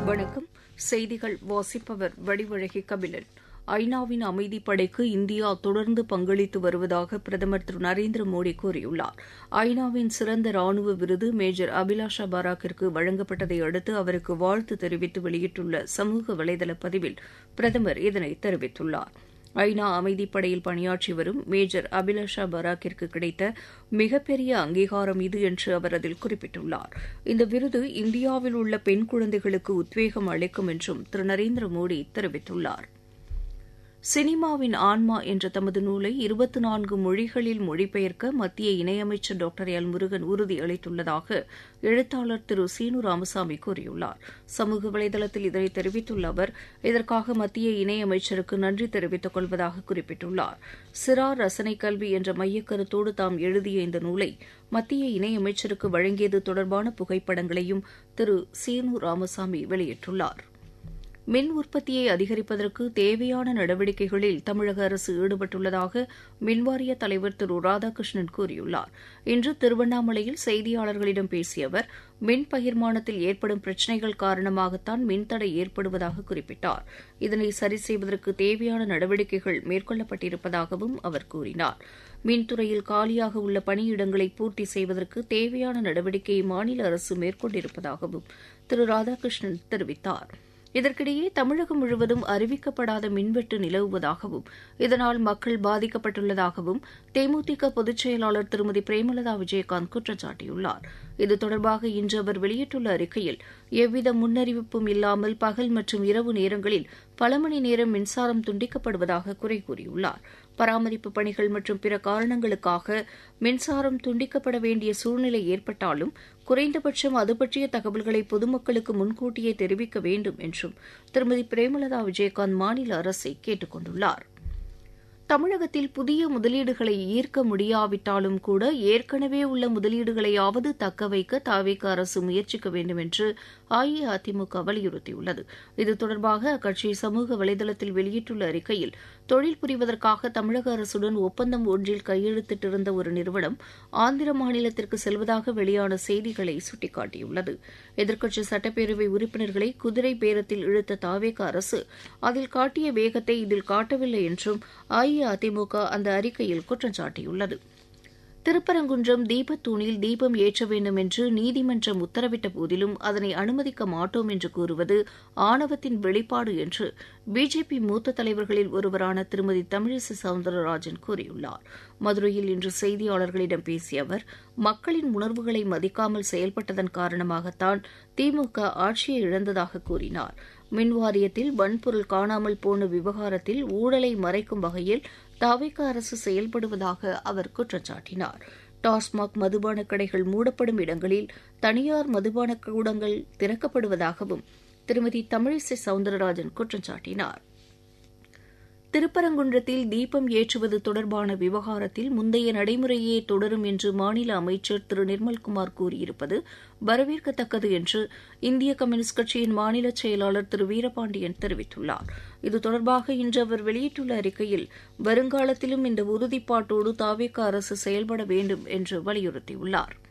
வணக்கம் செய்திகள் வாசிப்பவர் வடிவழகி கபிலன் ஐநாவின் அமைதிப் படைக்கு இந்தியா தொடர்ந்து பங்களித்து வருவதாக பிரதமர் திரு நரேந்திர மோடி கூறியுள்ளார் ஐநாவின் சிறந்த ராணுவ விருது மேஜர் அபிலாஷா பாராக்கிற்கு வழங்கப்பட்டதை அடுத்து அவருக்கு வாழ்த்து தெரிவித்து வெளியிட்டுள்ள சமூக வலைதள பதிவில் பிரதமர் இதனை தெரிவித்துள்ளார் ஐநா அமைதிப்படையில் பணியாற்றி வரும் மேஜர் அபிலாஷா பராக்கிற்கு கிடைத்த மிகப்பெரிய அங்கீகாரம் இது என்று அவர் அதில் குறிப்பிட்டுள்ளார் இந்த விருது இந்தியாவில் உள்ள பெண் குழந்தைகளுக்கு உத்வேகம் அளிக்கும் என்றும் திரு நரேந்திர மோடி தெரிவித்துள்ளார் சினிமாவின் ஆன்மா என்ற தமது நூலை இருபத்தி நான்கு மொழிகளில் மொழிபெயர்க்க மத்திய இணையமைச்சர் டாக்டர் எல் முருகன் உறுதியளித்துள்ளதாக எழுத்தாளர் திரு சீனு ராமசாமி கூறியுள்ளார் சமூக வலைதளத்தில் இதனை தெரிவித்துள்ள அவர் இதற்காக மத்திய இணையமைச்சருக்கு நன்றி தெரிவித்துக் கொள்வதாக குறிப்பிட்டுள்ளார் சிறார் ரசனை கல்வி என்ற மையக்கருத்தோடு தாம் எழுதிய இந்த நூலை மத்திய இணையமைச்சருக்கு வழங்கியது தொடர்பான புகைப்படங்களையும் திரு சீனு ராமசாமி வெளியிட்டுள்ளார் மின் உற்பத்தியை அதிகரிப்பதற்கு தேவையான நடவடிக்கைகளில் தமிழக அரசு ஈடுபட்டுள்ளதாக மின்வாரிய தலைவர் திரு ராதாகிருஷ்ணன் கூறியுள்ளார் இன்று திருவண்ணாமலையில் செய்தியாளர்களிடம் பேசிய அவர் மின் பகிர்மானத்தில் ஏற்படும் பிரச்சினைகள் காரணமாகத்தான் மின்தடை ஏற்படுவதாக குறிப்பிட்டார் இதனை சரி செய்வதற்கு தேவையான நடவடிக்கைகள் மேற்கொள்ளப்பட்டிருப்பதாகவும் அவர் கூறினார் மின்துறையில் காலியாக உள்ள பணியிடங்களை பூர்த்தி செய்வதற்கு தேவையான நடவடிக்கையை மாநில அரசு மேற்கொண்டிருப்பதாகவும் திரு ராதாகிருஷ்ணன் தெரிவித்தாா் இதற்கிடையே தமிழகம் முழுவதும் அறிவிக்கப்படாத மின்வெட்டு நிலவுவதாகவும் இதனால் மக்கள் பாதிக்கப்பட்டுள்ளதாகவும் தேமுதிக பொதுச் செயலாளர் திருமதி பிரேமலதா விஜயகாந்த் குற்றம் சாட்டியுள்ளார் இது தொடர்பாக இன்று அவர் வெளியிட்டுள்ள அறிக்கையில் எவ்வித முன்னறிவிப்பும் இல்லாமல் பகல் மற்றும் இரவு நேரங்களில் பல மணி நேரம் மின்சாரம் துண்டிக்கப்படுவதாக குறை கூறியுள்ளார் பராமரிப்பு பணிகள் மற்றும் பிற காரணங்களுக்காக மின்சாரம் துண்டிக்கப்பட வேண்டிய சூழ்நிலை ஏற்பட்டாலும் குறைந்தபட்சம் அது பற்றிய தகவல்களை பொதுமக்களுக்கு முன்கூட்டியே தெரிவிக்க வேண்டும் என்றும் திருமதி பிரேமலதா விஜயகாந்த் மாநில அரசை கேட்டுக் கொண்டுள்ளார் தமிழகத்தில் புதிய முதலீடுகளை ஈர்க்க முடியாவிட்டாலும் கூட ஏற்கனவே உள்ள முதலீடுகளையாவது தக்க வைக்க தாவேக அரசு முயற்சிக்க வேண்டும் என்று அஇஅதிமுக வலியுறுத்தியுள்ளது இது தொடர்பாக அக்கட்சி சமூக வலைதளத்தில் வெளியிட்டுள்ள அறிக்கையில் தொழில் புரிவதற்காக தமிழக அரசுடன் ஒப்பந்தம் ஒன்றில் கையெழுத்திட்டிருந்த ஒரு நிறுவனம் ஆந்திர மாநிலத்திற்கு செல்வதாக வெளியான செய்திகளை சுட்டிக்காட்டியுள்ளது எதிர்க்கட்சி சட்டப்பேரவை உறுப்பினர்களை குதிரை பேரத்தில் இழுத்த தாவேக அரசு அதில் காட்டிய வேகத்தை இதில் காட்டவில்லை என்றும் அஇஅதிமுக அந்த அறிக்கையில் குற்றம் சாட்டியுள்ளது திருப்பரங்குன்றம் தீபத்தூணில் தீபம் ஏற்ற வேண்டும் என்று நீதிமன்றம் உத்தரவிட்ட போதிலும் அதனை அனுமதிக்க மாட்டோம் என்று கூறுவது ஆணவத்தின் வெளிப்பாடு என்று பிஜேபி மூத்த தலைவர்களில் ஒருவரான திருமதி தமிழிசை சவுந்தரராஜன் கூறியுள்ளார் மதுரையில் இன்று செய்தியாளர்களிடம் பேசிய அவர் மக்களின் உணர்வுகளை மதிக்காமல் செயல்பட்டதன் காரணமாகத்தான் திமுக ஆட்சியை இழந்ததாக கூறினார் மின் வாரியத்தில் வன்பொருள் காணாமல் போன விவகாரத்தில் ஊழலை மறைக்கும் வகையில் தவிக அரசு செயல்படுவதாக அவர் குற்றம் சாட்டினார் டாஸ்மாக் மதுபான கடைகள் மூடப்படும் இடங்களில் தனியார் மதுபான கூடங்கள் திறக்கப்படுவதாகவும் திருமதி தமிழிசை சவுந்தரராஜன் குற்றம் சாட்டினார் திருப்பரங்குன்றத்தில் தீபம் ஏற்றுவது தொடர்பான விவகாரத்தில் முந்தைய நடைமுறையே தொடரும் என்று மாநில அமைச்சர் திரு நிர்மல்குமார் கூறியிருப்பது வரவேற்கத்தக்கது என்று இந்திய கம்யூனிஸ்ட் கட்சியின் மாநில செயலாளர் திரு வீரபாண்டியன் தெரிவித்துள்ளார் இது தொடர்பாக இன்று அவர் வெளியிட்டுள்ள அறிக்கையில் வருங்காலத்திலும் இந்த உறுதிப்பாட்டோடு தாவேக அரசு செயல்பட வேண்டும் என்று வலியுறுத்தியுள்ளாா்